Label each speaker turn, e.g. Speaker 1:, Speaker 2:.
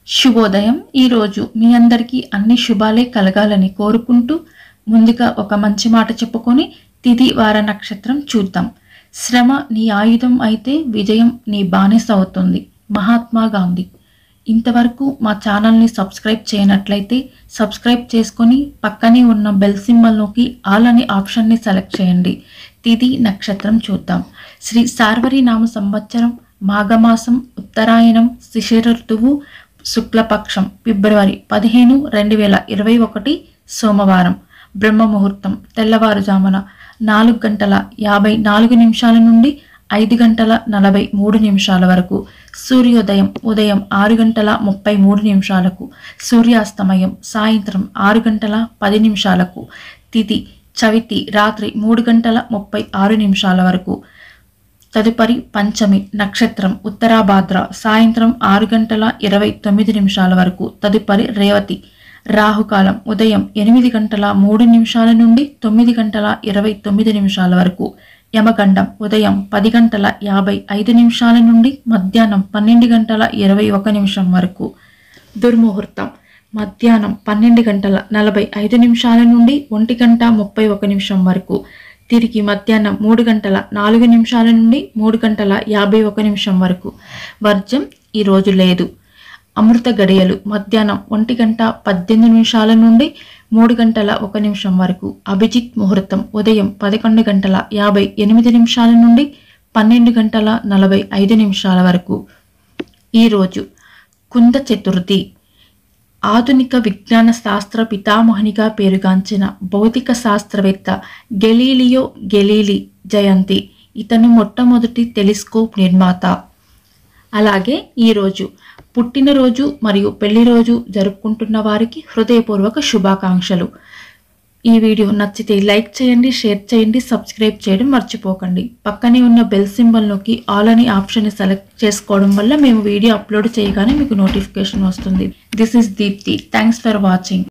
Speaker 1: శుభోదయం ఈరోజు మీ అందరికీ అన్ని శుభాలే కలగాలని కోరుకుంటూ ముందుగా ఒక మంచి మాట చెప్పుకొని తిది వార నక్షత్రం చూద్దాం శ్రమ నీ ఆయుధం అయితే విజయం నీ బానిస అవుతుంది మహాత్మా గాంధీ ఇంతవరకు మా ఛానల్ని సబ్స్క్రైబ్ చేయనట్లయితే సబ్స్క్రైబ్ చేసుకొని పక్కనే ఉన్న బెల్ సింబల్ నొక్కి ఆల్ అనే ఆప్షన్ని సెలెక్ట్ చేయండి తిది నక్షత్రం చూద్దాం శ్రీ సార్వరి నామ సంవత్సరం మాఘమాసం ఉత్తరాయణం శిశిర ఋతువు శుక్లపక్షం ఫిబ్రవరి పదిహేను రెండు వేల ఇరవై ఒకటి సోమవారం బ్రహ్మ ముహూర్తం తెల్లవారుజామున నాలుగు గంటల యాభై నాలుగు నిమిషాల నుండి ఐదు గంటల నలభై మూడు నిమిషాల వరకు సూర్యోదయం ఉదయం ఆరు గంటల ముప్పై మూడు నిమిషాలకు సూర్యాస్తమయం సాయంత్రం ఆరు గంటల పది నిమిషాలకు తిథి చవితి రాత్రి మూడు గంటల ముప్పై ఆరు నిమిషాల వరకు తదుపరి పంచమి నక్షత్రం ఉత్తరాభాద్ర సాయంత్రం ఆరు గంటల ఇరవై తొమ్మిది నిమిషాల వరకు తదుపరి రేవతి రాహుకాలం ఉదయం ఎనిమిది గంటల మూడు నిమిషాల నుండి తొమ్మిది గంటల ఇరవై తొమ్మిది నిమిషాల వరకు యమగండం ఉదయం పది గంటల యాభై ఐదు నిమిషాల నుండి మధ్యాహ్నం పన్నెండు గంటల ఇరవై ఒక నిమిషం వరకు దుర్ముహూర్తం మధ్యాహ్నం పన్నెండు గంటల నలభై ఐదు నిమిషాల నుండి ఒంటి గంట ముప్పై ఒక నిమిషం వరకు తిరిగి మధ్యాహ్నం మూడు గంటల నాలుగు నిమిషాల నుండి మూడు గంటల యాభై ఒక నిమిషం వరకు వర్జం ఈరోజు లేదు అమృత గడియలు మధ్యాహ్నం ఒంటి గంట పద్దెనిమిది నిమిషాల నుండి మూడు గంటల ఒక నిమిషం వరకు అభిజిత్ ముహూర్తం ఉదయం పదకొండు గంటల యాభై ఎనిమిది నిమిషాల నుండి పన్నెండు గంటల నలభై ఐదు నిమిషాల వరకు ఈరోజు కుంద చతుర్థి ఆధునిక విజ్ఞాన శాస్త్ర పితామహునిగా పేరుగాంచిన భౌతిక శాస్త్రవేత్త గెలీలియో గెలీలి జయంతి ఇతను మొట్టమొదటి టెలిస్కోప్ నిర్మాత అలాగే ఈరోజు పుట్టినరోజు మరియు పెళ్లి రోజు జరుపుకుంటున్న వారికి హృదయపూర్వక శుభాకాంక్షలు ఈ వీడియో నచ్చితే లైక్ చేయండి షేర్ చేయండి సబ్స్క్రైబ్ చేయడం మర్చిపోకండి పక్కనే ఉన్న బెల్ సింబల్ నొక్కి ఆల్ అని ఆప్షన్ని సెలెక్ట్ చేసుకోవడం వల్ల మేము వీడియో అప్లోడ్ చేయగానే మీకు నోటిఫికేషన్ వస్తుంది this is Deepthi thanks for watching